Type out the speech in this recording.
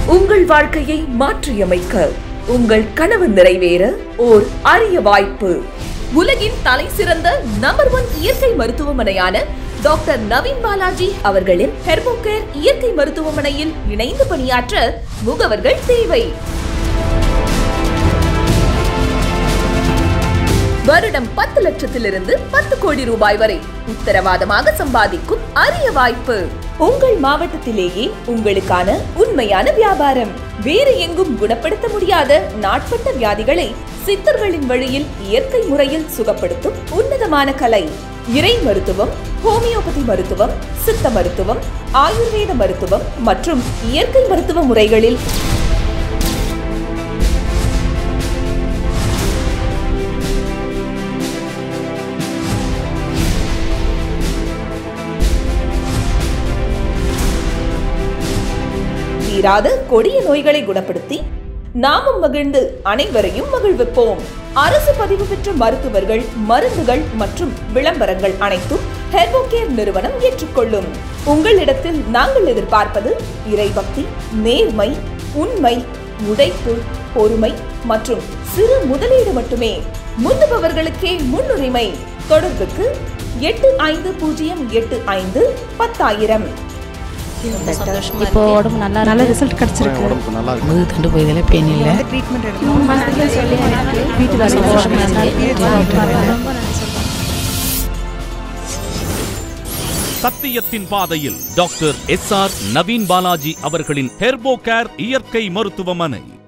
உங்கள் வாழ்க்கையை மாற்றியமைக்க உங்கள் கனவு நிறைவேற ஓர் அரிய வாய்ப்பு உலகின் தலை சிறந்த நம்பர் ஒன் இயற்கை மருத்துவமனையான டாக்டர் நவீன் பாலாஜி அவர்களின் ஹெர்போகேர் இயற்கை மருத்துவமனையில் இணைந்து பணியாற்ற முகவர்கள் தேவை வருடம் பத்து லட்சத்திலிருந்து பத்து கோடி ரூபாய் வரை உத்தரவாதமாக சம்பாதிக்கும் அரிய வாய்ப்பு உங்கள் மாவட்டத்திலேயே உங்களுக்கான உண்மையான வியாபாரம் வேறு எங்கும் குணப்படுத்த முடியாத நாட்பட்ட வியாதிகளை சித்தர்களின் வழியில் இயற்கை முறையில் சுகப்படுத்தும் உன்னதமான கலை இறை மருத்துவம் ஹோமியோபதி மருத்துவம் சித்த மருத்துவம் ஆயுர்வேத மருத்துவம் மற்றும் இயற்கை மருத்துவ முறைகளில் தீராத கொடிய நோய்களை குணப்படுத்தி நாமும் மகிழ்ந்து அனைவரையும் மகிழ்விப்போம் அரசு பதிவு பெற்ற மருத்துவர்கள் மருந்துகள் மற்றும் விளம்பரங்கள் அனைத்தும் ஹெர்போகேர் நிறுவனம் ஏற்றுக்கொள்ளும் உங்களிடத்தில் நாங்கள் எதிர்பார்ப்பது இறைபக்தி நேர்மை உண்மை உழைப்பு பொறுமை மற்றும் சிறு முதலீடு மட்டுமே முந்துபவர்களுக்கே முன்னுரிமை தொடர்புக்கு எட்டு ஐந்து பூஜ்ஜியம் எட்டு ஐந்து பத்தாயிரம் ரொம்ப சந்தோஷமா இப்போ இருக்கு உடம்பு நல்லா நல்ல இருக்கு ரிசல்ட் கிடைச்சிருக்கு உடம்புக்கு நல்லா இருக்கு முதுகு தண்டு போயதில் பெயின் இல்லை வீட்டு வேலை சந்தோஷமா இருக்கு. சத்தியத்தின் பாதையில் doctor S R Naveen Balaji அவர்களின் ஹெர்போ கேர் இயற்கை மருத்துவமனை